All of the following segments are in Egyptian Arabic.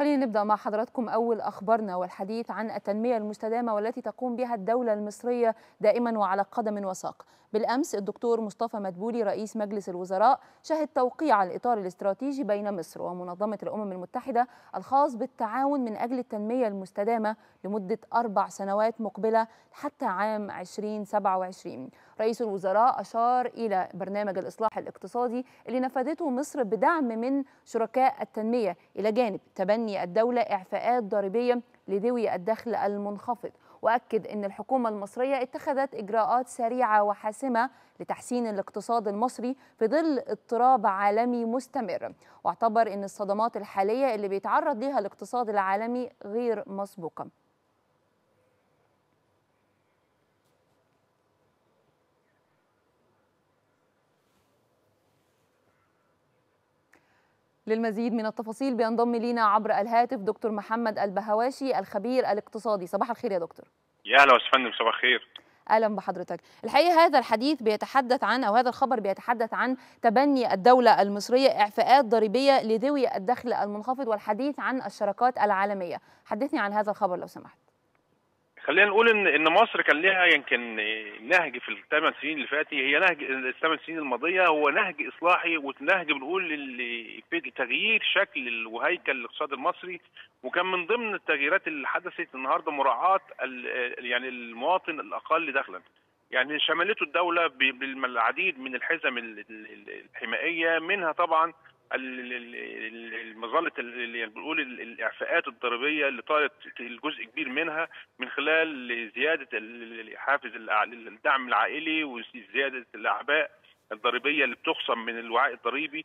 خلينا نبدأ مع حضراتكم أول أخبارنا والحديث عن التنمية المستدامة والتي تقوم بها الدولة المصرية دائما وعلى قدم وساق بالأمس الدكتور مصطفى مدبولي رئيس مجلس الوزراء شهد توقيع الإطار الاستراتيجي بين مصر ومنظمة الأمم المتحدة الخاص بالتعاون من أجل التنمية المستدامة لمدة أربع سنوات مقبلة حتى عام 2027 رئيس الوزراء أشار إلى برنامج الإصلاح الاقتصادي اللي نفذته مصر بدعم من شركاء التنمية إلى جانب تبني الدولة إعفاءات ضريبية لذوي الدخل المنخفض واكد ان الحكومه المصريه اتخذت اجراءات سريعه وحاسمه لتحسين الاقتصاد المصري في ظل اضطراب عالمي مستمر واعتبر ان الصدمات الحاليه اللي بيتعرض لها الاقتصاد العالمي غير مسبوقه للمزيد من التفاصيل بينضم لينا عبر الهاتف دكتور محمد البهواشي الخبير الاقتصادي صباح الخير يا دكتور يا اهلا وسهلا فندم صباح الخير اهلا بحضرتك الحقيقه هذا الحديث بيتحدث عن او هذا الخبر بيتحدث عن تبني الدوله المصريه اعفاءات ضريبيه لذوي الدخل المنخفض والحديث عن الشراكات العالميه حدثني عن هذا الخبر لو سمحت خلينا نقول ان ان مصر كان لها يمكن نهج في الثمان سنين اللي فاتت هي نهج الثمان سنين الماضيه هو نهج اصلاحي ونهج بنقول في تغيير شكل وهيكل الاقتصاد المصري وكان من ضمن التغييرات اللي حدثت النهارده مراعاه يعني المواطن الاقل دخلا يعني شملته الدوله بالعديد من الحزم الحمائيه منها طبعا مظله اللي بنقول الاعفاءات الضريبيه اللي طالت الجزء كبير منها من خلال زياده حافز الدعم العائلي وزياده الاعباء الضريبيه اللي بتخصم من الوعاء الضريبي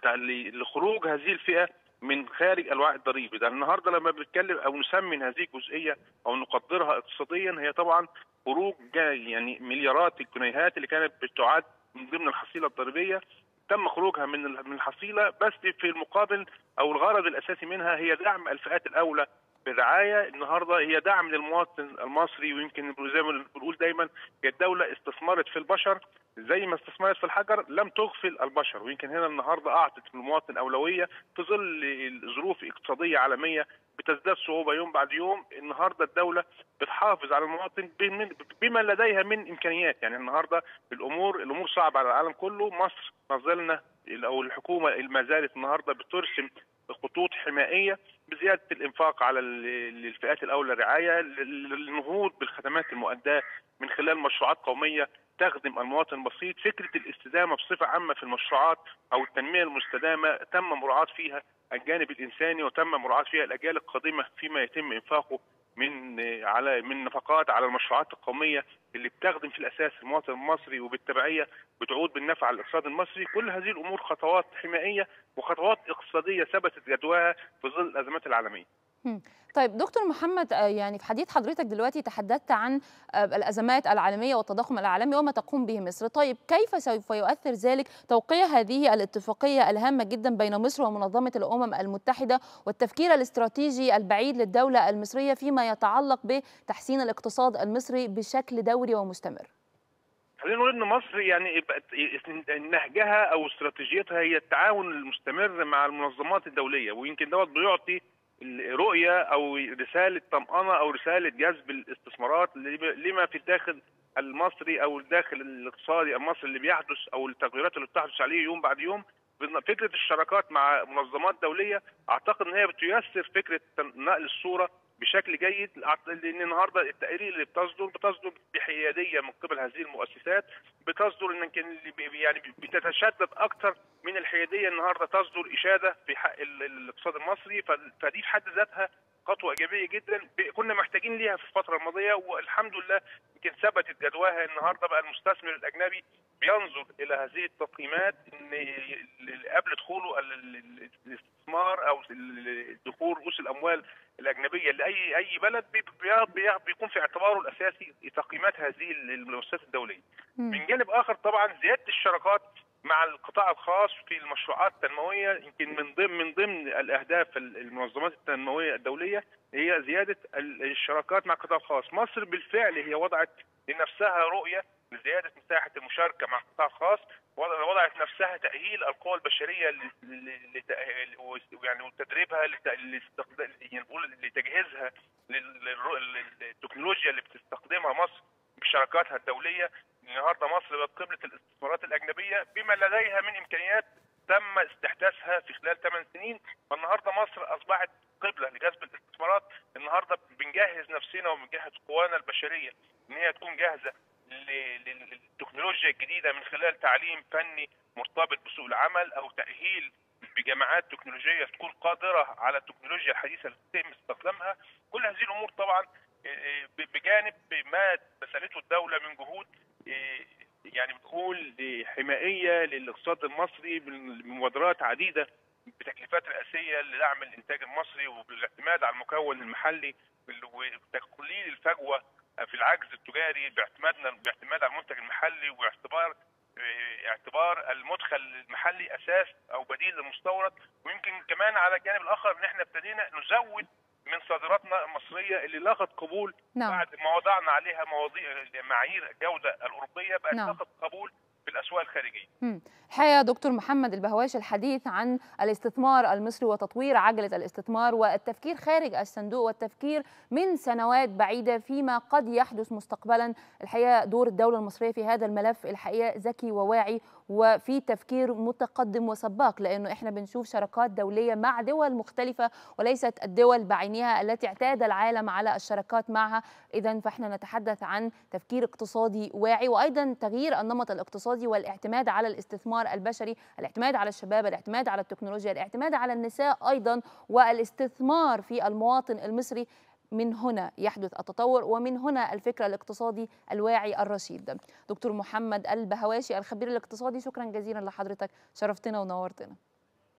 لخروج هذه الفئه من خارج الوعاء الضريبي ده النهارده لما بنتكلم او نسمي هذه الجزئيه او نقدرها اقتصاديا هي طبعا خروج يعني مليارات الجنيهات اللي كانت بتعد من ضمن الحصيله الضريبيه تم خروجها من من الحصيله بس في المقابل او الغرض الاساسي منها هي دعم الفئات الاولى برعايه النهارده هي دعم للمواطن المصري ويمكن زي ما بنقول دايما هي الدوله استثمرت في البشر زي ما استثمرت في الحجر لم تغفل البشر ويمكن هنا النهارده اعطت المواطن اولويه في ظل ظروف اقتصاديه عالميه بتزداد صعوبه يوم بعد يوم النهارده الدوله بتحافظ على المواطن بما لديها من امكانيات يعني النهارده الامور الامور صعبه على العالم كله مصر ما زلنا او الحكومه ما زالت النهارده بترسم خطوط حمائيه بزياده الانفاق على الفئات الاولى رعايه للنهوض بالخدمات المؤداه من خلال مشروعات قوميه تخدم المواطن البسيط فكره الاستدامه بصفه عامه في المشروعات او التنميه المستدامه تم مراعاه فيها الجانب الانساني وتم مراعاه فيها الاجيال القادمه فيما يتم انفاقه من على من نفقات على المشروعات القوميه اللي بتخدم في الاساس المواطن المصري وبالتبعيه بتعود بالنفع على الاقتصاد المصري، كل هذه الامور خطوات حمائيه وخطوات اقتصاديه ثبتت جدواها في ظل الازمات العالميه. طيب دكتور محمد يعني في حديث حضرتك دلوقتي تحدثت عن الازمات العالميه والتضخم العالمي وما تقوم به مصر، طيب كيف سوف يؤثر ذلك توقيع هذه الاتفاقيه الهامه جدا بين مصر ومنظمه الامم المتحده والتفكير الاستراتيجي البعيد للدوله المصريه فيما يتعلق بتحسين الاقتصاد المصري بشكل دوري ومستمر؟ خلينا نقول ان مصر يعني نهجها او استراتيجيتها هي التعاون المستمر مع المنظمات الدوليه ويمكن دوت بيعطي رؤيه او رساله طمانه او رساله جذب الاستثمارات لما في الداخل المصري او الداخل الاقتصادي المصري اللي بيحدث او التغيرات اللي بتحدث عليه يوم بعد يوم فكره الشراكات مع منظمات دوليه اعتقد ان هي بتيسر فكره نقل الصوره بشكل جيد لان النهارده التقارير اللي بتصدر بتصدر بحياديه من قبل هذه المؤسسات بتصدر ان يعني بتتشدد اكثر من الحياديه النهارده تصدر اشاده في حق الاقتصاد المصري فدي في حد ذاتها خطوه ايجابيه جدا كنا محتاجين ليها في الفتره الماضيه والحمد لله يمكن ثبتت جدواها النهارده بقى المستثمر الاجنبي بينظر الى هذه التقييمات ان قبل دخوله الاستثمار او دخول رؤوس الاموال الاجنبيه لاي اي بلد بيكون في اعتباره الاساسي تقييمات هذه المؤسسات الدوليه. من جانب اخر طبعا زياده الشراكات مع القطاع الخاص في المشروعات التنمويه يمكن من ضمن من ضمن الاهداف المنظمات التنمويه الدوليه هي زياده الشراكات مع القطاع الخاص، مصر بالفعل هي وضعت لنفسها رؤيه لزياده مساحه المشاركه مع القطاع الخاص، وضعت نفسها تاهيل القوى البشريه يعني وتدريبها نقول لتجهيزها للتكنولوجيا اللي بتستخدمها مصر بشراكاتها الدوليه النهارده مصر بقت قبله الاستثمارات الاجنبيه بما لديها من امكانيات تم استحداثها في خلال 8 سنين والنهارده مصر اصبحت قبله لجذب الاستثمارات النهارده بنجهز نفسنا وبنجهز قوانا البشريه ان هي تكون جاهزه للتكنولوجيا الجديده من خلال تعليم فني مرتبط بسوق العمل او تاهيل بجامعات تكنولوجيه تكون قادره على التكنولوجيا الحديثه اللي يتم استخدامها كل هذه الامور طبعا بجانب ما بذلته الدوله من جهود يعني بنقول حمائيه للاقتصاد المصري بمبادرات عديده بتكليفات رئاسيه لدعم الانتاج المصري وبالاعتماد على المكون المحلي وتقليل الفجوه في العجز التجاري باعتمادنا باعتماد على المنتج المحلي واعتبار اعتبار المدخل المحلي اساس او بديل للمستورد ويمكن كمان على الجانب الاخر ان احنا ابتدينا نزود من صادراتنا المصريه اللي لاقت قبول نعم. بعد ما وضعنا عليها مواضيع معايير الجوده الاوروبيه بقت نعم. لاقت قبول في الاسواق الخارجيه. الحقيقه دكتور محمد البهواش الحديث عن الاستثمار المصري وتطوير عجله الاستثمار والتفكير خارج الصندوق والتفكير من سنوات بعيده فيما قد يحدث مستقبلا الحقيقه دور الدوله المصريه في هذا الملف الحقيقه ذكي وواعي وفي تفكير متقدم وسباق لانه احنا بنشوف شراكات دوليه مع دول مختلفه وليست الدول بعينها التي اعتاد العالم على الشراكات معها اذا فاحنا نتحدث عن تفكير اقتصادي واعي وايضا تغيير النمط الاقتصادي والاعتماد على الاستثمار البشري الاعتماد على الشباب الاعتماد على التكنولوجيا الاعتماد على النساء ايضا والاستثمار في المواطن المصري من هنا يحدث التطور ومن هنا الفكر الاقتصادي الواعي الرشيد دكتور محمد البهواشي الخبير الاقتصادي شكرا جزيلا لحضرتك شرفتنا ونورتنا